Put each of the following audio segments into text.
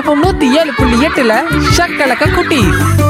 FM நூத்தி ஏழு புள்ளி எட்டுல ஷக்கலக்க குட்டி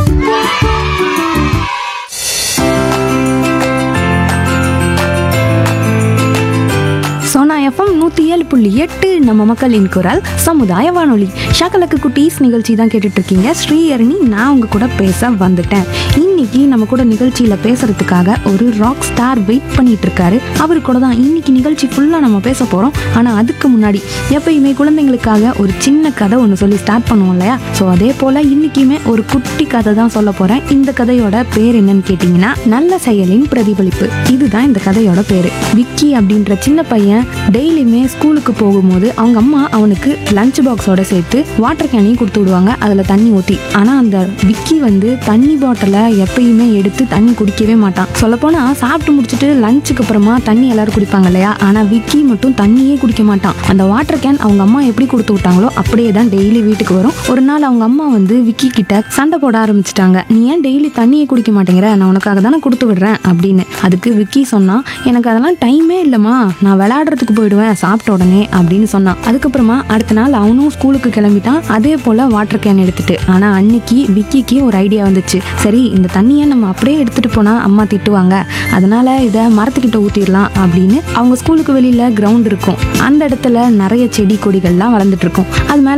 சோனா எஃப்எம் நூற்றி ஏழு புள்ளி எட்டு நம்ம மக்களின் குரல் சமுதாய வானொலி ஷாக்கலக்கு குட்டீஸ் நிகழ்ச்சி தான் கேட்டுட்டு இருக்கீங்க ஸ்ரீஹரணி நான் உங்க கூட பேச வந்துட்டேன் இன்னைக்கு நம்ம கூட நிகழ்ச்சியில பேசுறதுக்காக ஒரு ராக் ஸ்டார் வெயிட் பண்ணிட்டு இருக்காரு அவரு கூட தான் இன்னைக்கு நிகழ்ச்சி ஃபுல்லா நம்ம பேச போறோம் ஆனா அதுக்கு முன்னாடி எப்பயுமே குழந்தைங்களுக்காக ஒரு சின்ன கதை ஒன்று சொல்லி ஸ்டார்ட் பண்ணுவோம் இல்லையா ஸோ அதே போல இன்னைக்குமே ஒரு குட்டி கதை தான் சொல்ல போறேன் இந்த கதையோட பேர் என்னன்னு கேட்டிங்கன்னா நல்ல செயலின் பிரதிபலிப்பு இதுதான் இந்த கதையோட பேரு விக்கி அப்படின்ற சின்ன பையன் டெய்லியுமே ஸ்கூலுக்கு போகும்போது அவங்க அம்மா அவனுக்கு லஞ்ச் பாக்ஸோட சேர்த்து வாட்டர் கேனையும் கொடுத்து விடுவாங்க அதுல தண்ணி ஊத்தி ஆனா அந்த விக்கி வந்து தண்ணி பாட்டிலை எப்பயுமே எடுத்து தண்ணி குடிக்கவே மாட்டான் சொல்லப்போனா சாப்பிட்டு முடிச்சுட்டு லஞ்சுக்கு அப்புறமா தண்ணி எல்லாரும் குடிப்பாங்க இல்லையா ஆனா விக்கி மட்டும் தண்ணியே குடிக்க மாட்டான் அந்த வாட்டர் கேன் அவங்க அம்மா எப்படி கொடுத்து விட்டாங்களோ அப்படியே தான் டெய்லி வீட்டுக்கு வரும் ஒரு நாள் அவங்க அம்மா வந்து விக்கி கிட்ட சண்டை போட ஆரம்பிச்சிட்டாங்க நீ ஏன் டெய்லி தண்ணியே குடிக்க மாட்டேங்கிற நான் உனக்காக தானே கொடுத்து விடுறேன் அப்படின்னு அதுக்கு விக்கி சொன்னா எனக்கு அதெல்லாம் டைமே இல்லைம்மா நான் விளையாடுறதுக்கு போயிடுவேன் சாப்பிட்ட உடனே அப்படின்னு சொன்னான் அதுக்கப்புறமா அடுத்த நாள் அவனும் ஸ்கூலுக்கு கிளம்பிட்டான் அதே போல வாட்டர் கேன் எடுத்துட்டு ஆனா அன்னைக்கு விக்கிக்கு ஒரு ஐடியா வந்துச்சு சரி இந்த தண்ணியை நம்ம அப்படியே எடுத்துட்டு போனா அம்மா திட்டுவாங்க அதனால இதை மரத்துக்கிட்ட ஊத்திடலாம் அப்படின்னு அவங்க ஸ்கூலுக்கு வெளியில கிரவுண்ட் இருக்கும் அந்த இடத்துல நிறைய செடி கொடிகள்லாம் வளர்ந்துட்டு இருக்கும் அது மேல